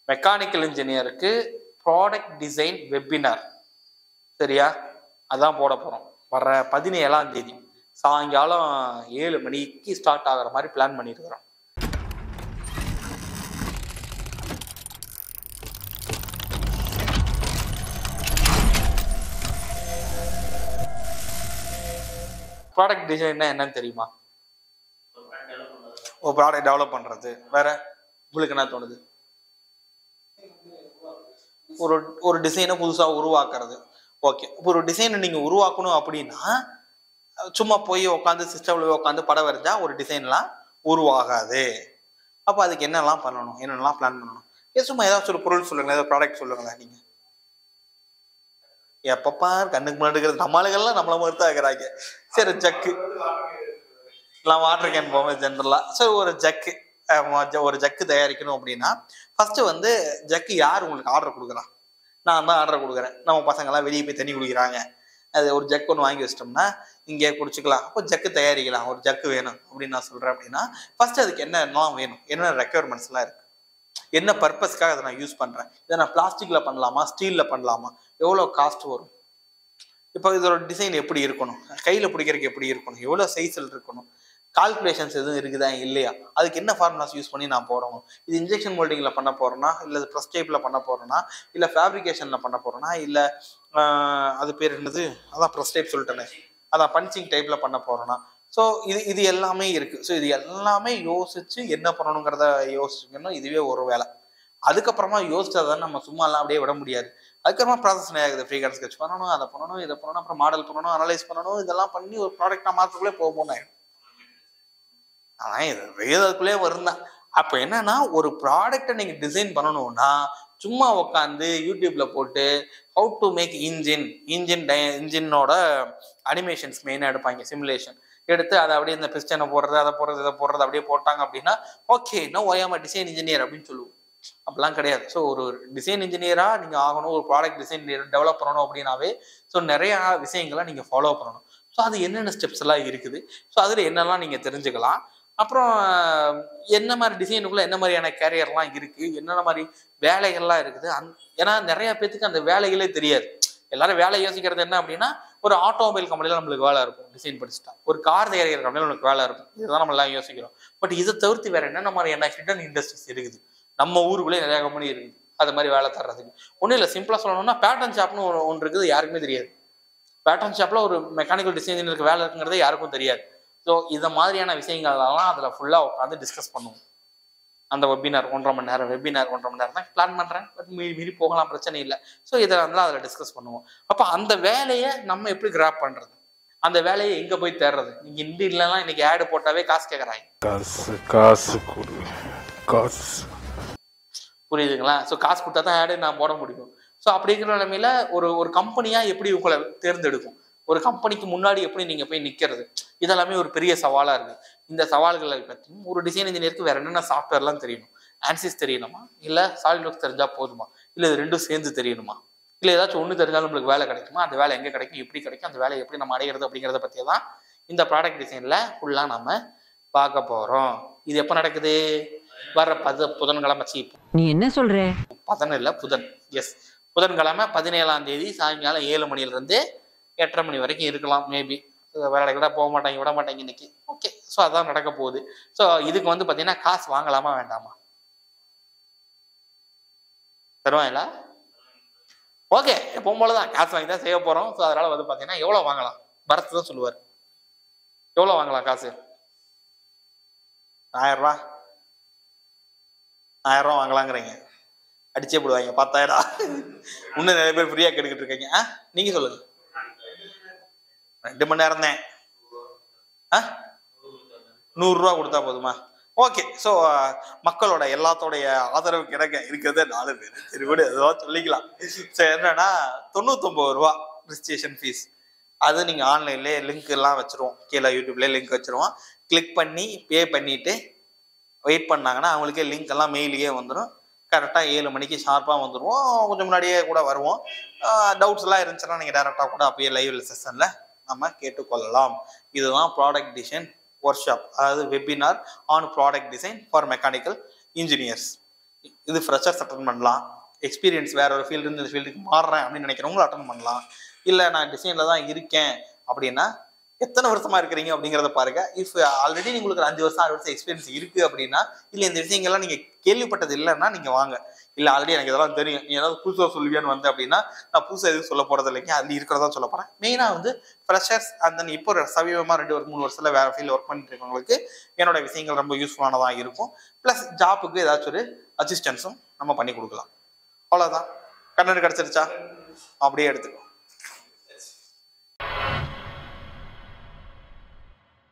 mechanical இன்ஜினியருக்கு product design webinar சரியா அதான் போட போகிறோம் வர்ற பதினேழாம் தேதி சாயங்காலம் ஏழு மணிக்கு ஸ்டார்ட் ஆகுற மாதிரி பிளான் பண்ணியிருக்கிறோம் ப்ராடக்ட் டிசைன்னா என்னன்னு தெரியுமா ஒரு ப்ராடக்ட் டெவலப் பண்ணுறது வேற உங்களுக்கு என்ன தோணுது ஒரு ஒரு டிசைனை புதுசாக உருவாக்குறது ஓகே இப்போ ஒரு டிசைனை நீங்கள் உருவாக்கணும் அப்படின்னா சும்மா போய் உட்காந்து சிஸ்டமில் உட்காந்து படம் வரைஞ்சா ஒரு டிசைன்லாம் உருவாகாது அப்போ அதுக்கு என்னெல்லாம் பண்ணணும் என்னென்னலாம் பிளான் பண்ணணும் ஏன் சும்மா ஏதாச்சும் ஒரு பொருள் சொல்லுங்களேன் ஏதாவது ப்ராடக்ட் சொல்லுங்களேன் நீங்கள் எப்பப்பா கண்ணுக்கு முன்னாடி இருக்கிறது நம்மளுக்கெல்லாம் நம்மள மாதிரி தான் இருக்கிறாங்க சரி ஜக்கு எல்லாம் வாட்டர் கேன் போவோம் ஜென்ரலாக சரி ஒரு ஜக்கு ஒரு ஜக்கு தயாரிக்கணும் அப்படின்னா ஃபர்ஸ்ட் வந்து ஜக்கு யார் உங்களுக்கு ஆர்டர் கொடுக்குறா நான் தான் ஆர்டர் கொடுக்குறேன் நம்ம பசங்கள்லாம் வெளியே போய் தண்ணி குடிக்கிறாங்க அது ஒரு ஜக் ஒன்று வாங்கி வச்சிட்டோம்னா இங்கே குடிச்சிக்கலாம் அப்போ ஜக்கு தயாரிக்கலாம் ஒரு ஜக்கு வேணும் அப்படின்னு நான் சொல்கிறேன் அப்படின்னா ஃபர்ஸ்ட் அதுக்கு என்னென்னலாம் வேணும் என்ன ரெக்குயர்மெண்ட்ஸ்லாம் இருக்கு என்ன பர்பஸ்க்காக அதை நான் யூஸ் பண்ணுறேன் இதை நான் பிளாஸ்டிக்கில் பண்ணலாமா ஸ்டீலில் பண்ணலாமா எவ்வளோ காஸ்ட் வரும் இப்போ இதோட டிசைன் எப்படி இருக்கணும் கையில் பிடிக்கிறதுக்கு எப்படி இருக்கணும் எவ்வளோ சைஸில் இருக்கணும் கால்குலேஷன்ஸ் எதுவும் இருக்குதா இல்லையா அதுக்கு என்ன ஃபார்முலாஸ் யூஸ் பண்ணி நான் போடணும் இது இன்ஜெக்ஷன் மோல்டிங்கில் பண்ண போகிறேன்னா இல்லை ப்ரெஸ் டைப்பில் பண்ண போகிறேன்னா இல்லை ஃபேப்ரிகேஷனில் பண்ண போகிறேன்னா இல்லை அது பேர் என்னது அதான் ப்ரெஸ் டைப் சொல்லிட்டேனே அதான் பஞ்சிங் டைப்பில் பண்ண போகிறேன்னா ஸோ இது இது எல்லாமே இருக்குது ஸோ இது எல்லாமே யோசிச்சு என்ன பண்ணணுங்கிறத யோசிச்சுக்கணும் இதுவே ஒரு வேலை அதுக்கப்புறமா யோசிச்சதை நம்ம சும்மாலாம் அப்படியே விட முடியாது அதுக்கப்புறமா ப்ராசஸ் ஆகுது ஃப்ரீ கார்டு ஸ்கெச் பண்ணணும் அதை பண்ணணும் இதை பண்ணணும் அப்புறம் மாடல் பண்ணணும் அனலைஸ் பண்ணணும் இதெல்லாம் பண்ணி ஒரு ப்ராடக்ட் நான் மாற்றக்குள்ளே போகும் ஆயிடும் ஆனால் இது வேதத்துக்குள்ளே வரும் தான் அப்போ என்னன்னா ஒரு ப்ராடக்டை நீங்கள் டிசைன் பண்ணணும்னா சும்மா உட்காந்து யூடியூப்ல போட்டு how to make engine engine டை இன்ஜினோட அனிமேஷன்ஸ் மெயினாக எடுப்பாங்க சிமுலேஷன் எடுத்து அதை அப்படியே இந்த பிஸ்டனை போடுறது அதை போடுறது இதை போடுறது அப்படியே போட்டாங்க அப்படின்னா ஓகே நோ ஒயாம டிசைன் இன்ஜினியர் அப்படின்னு சொல்லுவோம் அப்படிலாம் கிடையாது ஸோ ஒரு டிசைன் இன்ஜினியராக நீங்கள் ஆகணும் ஒரு ப்ராடக்ட் டிசைன் டெவலப் பண்ணணும் அப்படின்னாவே ஸோ நிறையா விஷயங்களை நீங்கள் ஃபாலோ பண்ணணும் ஸோ அது என்னென்ன ஸ்டெப்ஸ் எல்லாம் இருக்குது ஸோ அதில் என்னெல்லாம் நீங்கள் தெரிஞ்சுக்கலாம் அப்புறம் என்ன மாதிரி டிசைனுக்குள்ள என்ன மாதிரியான கேரியர்லாம் இருக்கு என்னென்ன மாதிரி வேலைகள்லாம் இருக்குது அந் ஏன்னா நிறைய பேத்துக்கு அந்த வேலைகளே தெரியாது எல்லாரும் வேலை யோசிக்கிறது என்ன அப்படின்னா ஒரு ஆட்டோமொபைல் கம்பெனியில் நம்மளுக்கு வேலை இருக்கும் டிசைன் படிச்சுட்டா ஒரு கார் தயாரிக்கிற கம்பெனியில் நம்மளுக்கு வேலை இருக்கும் இதுதான் நம்ம எல்லாம் யோசிக்கிறோம் பட் இதை தவிர்த்து வேற என்னென்ன மாதிரியான ஹிடன் இண்டஸ்ட்ரீஸ் இருக்குது நம்ம ஊருக்குள்ளே நிறைய கம்பெனி இருக்குது அது மாதிரி வேலை தர்றதுக்கு ஒன்றும் இல்லை சிம்பிளாக சொல்லணும்னா பேட்டர்ன் ஷாப்னு ஒரு ஒன்று இருக்குது யாருக்குமே தெரியாது பேட்டர்ன் ஷாப்பில் ஒரு மெக்கானிக்கல் டிசைனருக்கு வேலை இருக்குங்கிறதே யாருக்கும் தெரியாது ஸோ இந்த மாதிரியான விஷயங்கள்லாம் அதில் ஃபுல்லாக உட்காந்து டிஸ்கஸ் பண்ணுவோம் அந்த வெபினார் ஒன்றரை மணி நேரம் வெபினார் ஒன்றரை மணி நேரம் தான் பிளான் பண்ணுறேன் பட் மீறி மீறி போகலாம் பிரச்சனை இல்லை ஸோ இதை வந்து அதில் டிஸ்கஸ் பண்ணுவோம் அப்போ அந்த வேலையை நம்ம எப்படி கிராப் பண்ணுறது அந்த வேலையை எங்கே போய் தேடுறது நீங்கள் இண்டிலாம் இன்னைக்கு ஆடு போட்டாவே காசு கேட்குறாங்க காசு காசு கொடு காசு புரியுதுங்களா ஸோ காசு கொடுத்தா தான் ஆடு நான் போட முடியும் ஸோ அப்படிங்கிற நிலைமையில ஒரு ஒரு கம்பெனியாக எப்படி உங்களை தேர்ந்தெடுக்கும் ஒரு கம்பெனிக்கு முன்னாடி எப்படி நீங்கள் போய் நிற்கிறது இதெல்லாமே ஒரு பெரிய சவாலாக இருக்குது இந்த சவால்களை பற்றியும் ஒரு டிசைன் இன்ஜினியருக்கு வேற என்னென்ன சாஃப்ட்வேர்லாம் தெரியணும் ஆன்சிஸ் தெரியணுமா இல்லை சாலிட் ஒர்க்ஸ் தெரிஞ்சால் போதுமா இல்லை இது ரெண்டும் சேர்ந்து தெரியணுமா இல்லை ஏதாச்சும் ஒன்று தெரிஞ்சாலும் நம்மளுக்கு வேலை கிடைக்குமா அந்த வேலை எங்கே கிடைக்கும் எப்படி கிடைக்கும் அந்த வேலையை எப்படி நம்ம அடைகிறது அப்படிங்கிறத பற்றி தான் இந்த ப்ராடக்ட் டிசைனில் ஃபுல்லாக நம்ம பார்க்க போகிறோம் இது எப்போ நடக்குது வர்ற பது புதன்கிழமை சி நீ என்ன சொல்ற பதன் இல்லை புதன் எஸ் புதன்கிழமை பதினேழாம் தேதி சாயங்காலம் ஏழு மணிலேருந்து எட்டரை மணி வரைக்கும் இருக்கலாம் மேபி வேலை கூட போக மாட்டாங்க விட மாட்டாங்க இன்னைக்கு ஓகே ஸோ அதான் நடக்க போகுது ஸோ இதுக்கு வந்து பார்த்தீங்கன்னா காசு வாங்கலாமா வேண்டாமா தருவாங்களா ஓகே எப்பவும் போல தான் காசு வாங்கி தான் செய்ய போகிறோம் ஸோ அதனால் வந்து பார்த்தீங்கன்னா எவ்வளோ வாங்கலாம் பரத் தான் சொல்லுவார் எவ்வளோ வாங்கலாம் காசு ஆயிரம் ரூபா ஆயிரம் ரூபா வாங்கலாங்கிறீங்க அடிச்சே போடுவாங்க பத்தாயிரம் இன்னும் நிறைய பேர் ஃப்ரீயாக கெடுக்கிட்டு இருக்கீங்க ஆ நீங்க சொல்லுங்க ரெண்டு மணி நேரம் தான் ஆ நூறுரூவா கொடுத்தா போதுமா ஓகே ஸோ மக்களோட எல்லாத்தோடைய ஆதரவு கிடக்க இருக்கிறதே நாலு பேர் சரி விடு ஏதாவது சொல்லிக்கலாம் சரி என்னன்னா தொண்ணூத்தொம்பது ரூபா ரிஜிஸ்ட்ரேஷன் ஃபீஸ் அது நீங்கள் ஆன்லைன்லேயே லிங்க் எல்லாம் வச்சிருவோம் கீழே யூடியூப்லேயே லிங்க் வச்சிருவோம் கிளிக் பண்ணி பே பண்ணிட்டு வெயிட் பண்ணாங்கன்னா அவங்களுக்கே லிங்க் எல்லாம் மெயிலுக்கே வந்துடும் கரெக்டாக ஏழு மணிக்கு ஷார்ப்பாக வந்துடுவோம் கொஞ்சம் முன்னாடியே கூட வருவோம் டவுட்ஸ் எல்லாம் இருந்துச்சுன்னா நீங்கள் டேரெக்டாக கூட அப்பயே லைவ் செஷனில் நம்ம கேட்டுக்கொள்ளலாம் இதுதான் ப்ராடக்ட் டிசைன் ஒர்க் ஷாப் அதாவது webinar on product design for mechanical engineers இது ஃப்ரெஷர்ஸ் அட்டன் பண்ணலாம் எக்ஸ்பீரியன்ஸ் வேற ஒரு ஃபீல்டு இந்த ஃபீல்டுக்கு மாறுறேன் அப்படின்னு நினைக்கிறவங்களும் அட்டன் பண்ணலாம் இல்லை நான் டிசைனில் தான் இருக்கேன் அப்படின்னா எத்தனை வருஷமா இருக்கிறீங்க அப்படிங்கிறத பாருங்க இஃப் ஆல்ரெடி உங்களுக்கு ஒரு அஞ்சு வருஷம் ஆறு வருஷம் எக்ஸ்பீரியன்ஸ் இருக்கு அப்படின்னா இல்லை இந்த விஷயங்கள்லாம் நீங்க கேள்விப்பட்டது இல்லைன்னா நீங்க வாங்க இல்லை ஆல்ரெடி எனக்கு இதெல்லாம் தெரியும் நீ ஏதாவது புதுசாக சொல்லுவியான்னு வந்து அப்படின்னா நான் புதுசாக எதுவும் சொல்ல போறது இல்லைங்க அது இருக்கிறதா சொல்ல போறேன் மெயினாக வந்து ஃப்ரெஷர்ஸ் அண்ட் தென் இப்போ ஒரு சமீபமாக ரெண்டு ஒரு மூணு வருஷத்துல வேற ஃபீல்டு ஒர்க் பண்ணிட்டு இருக்கவங்களுக்கு என்னோட விஷயங்கள் ரொம்ப யூஸ்ஃபுல்லானதாக இருக்கும் ப்ளஸ் ஜாப்புக்கு ஏதாச்சும் ஒரு அசிஸ்டன்ஸும் நம்ம பண்ணி கொடுக்கலாம் அவ்வளோதான் கண்டென்ட் கிடச்சிருச்சா அப்படியே எடுத்துக்கோ